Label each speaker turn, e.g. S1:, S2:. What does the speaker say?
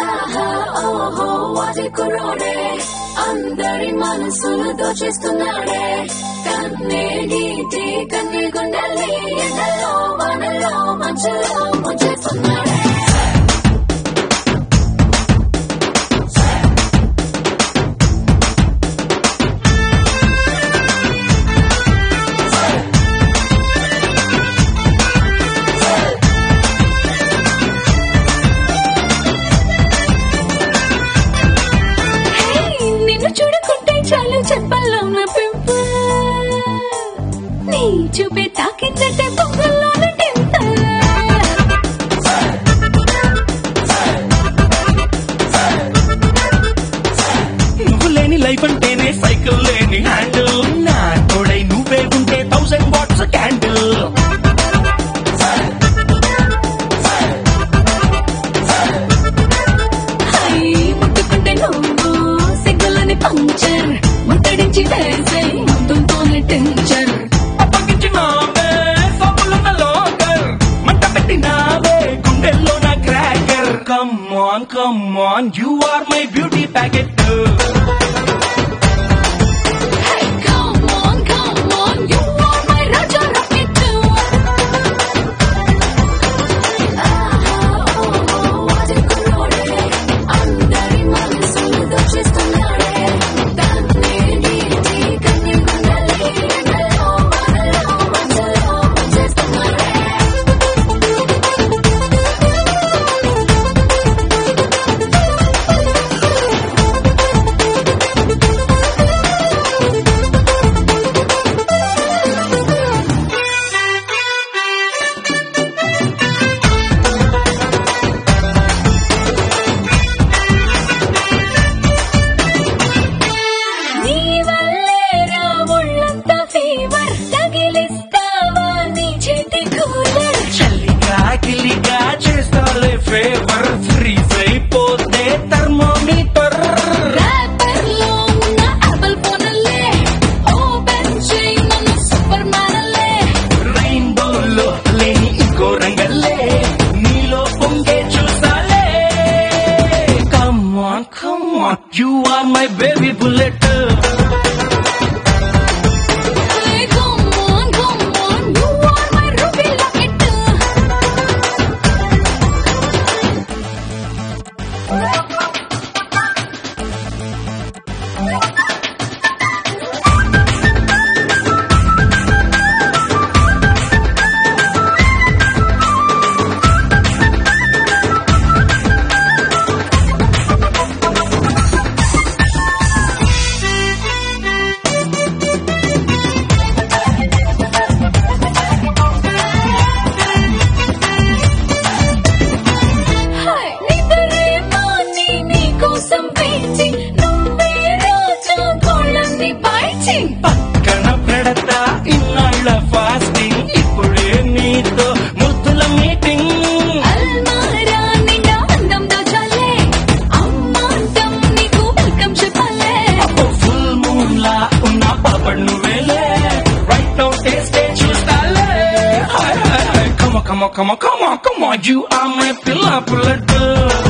S1: ఆహా ఓహో వాటి కుర్రోడే అందరి మనసులు దోచేస్తున్నాడే కన్నే గీటి కన్నే గుండెల్ని ఎండలో వానలో మంచులో ముంచేస్తున్నాడే Hey, నిన్ను చూడకుంటే చాలు చెప్పల్లో నా పింప నీ చూపే తాకిందంటే పొగల్లోన టెంప
S2: నువ్వు లేని లైఫ్ అంటేనే సైకిల్ లేని హ్యాండిల్ నా తోడై నువ్వే ఉంటే థౌసండ్ వాట్స్ క్యాండిల్
S1: హై ముట్టుకుంటే నువ్వు సిగ్గులని పంచర్ ముట్టడించి వేసే ముద్దుతోనే టెన్చర్
S2: అప్పగించినావే సబ్బులున్న లోకర్ మంట పెట్టినావే గుండెల్లో నా cracker come on come on you are my beauty packet
S1: Hey, come on, come on, you are my Raja Rocket too. ఆహా, ఓహో, వాటి కుర్రోడే, అందరి మనసులు దోచేస్తున్నాడే. దాన్నే నీటి కన్ని గుండెల్ని ఎండలో, వానలో, మంచులో ముంచేస్తున్నాడే. నీ వల్లేరా ఒళ్ళంతా ఫీవర్ తగిలిస్తావా నీ చేతి కూలర్
S2: చల్లిగా గిల్లిగా చేస్తాలే ఫేవర్ ఫ్రీజ్ అయిపోతే థర్మోమీటర్
S1: ర్యాపర్లో ఉన్న యాపిల్ ఫోనులే ఓపెన్ చేయి నన్ను సూపర్ మ్యాన్లే
S2: రెయిన్బోలో లేని ఇంకో రంగల్లే నీలో పొంగే చూసాలే come on come on you are my baby bullet
S1: Hey, come on, come on, you are my ruby locket. Hey, నిద్రేమో నీ నీకోసం వేచి, నువ్వే రోజు కోళ్ళని పాయిచి.
S2: పక్కన పెడతా ఇన్నాళ్ళ ఫాస్టింగ్ ఇప్పుడే నీతో ముద్దుల మీటింగ్
S1: అల్మారా నిండా అందం దాచాలే, అమ్మాంతం నీకు welcome చెప్పాలే.
S2: ఫుల్ మూన్ లా ఉన్న పాపడ్ నువ్వేలే రైట్ నౌ టేస్ట్ చూస్తాలే కమ కమ కమ కమ కమ యు ఆర్ మై పిల్ల పుల్లట్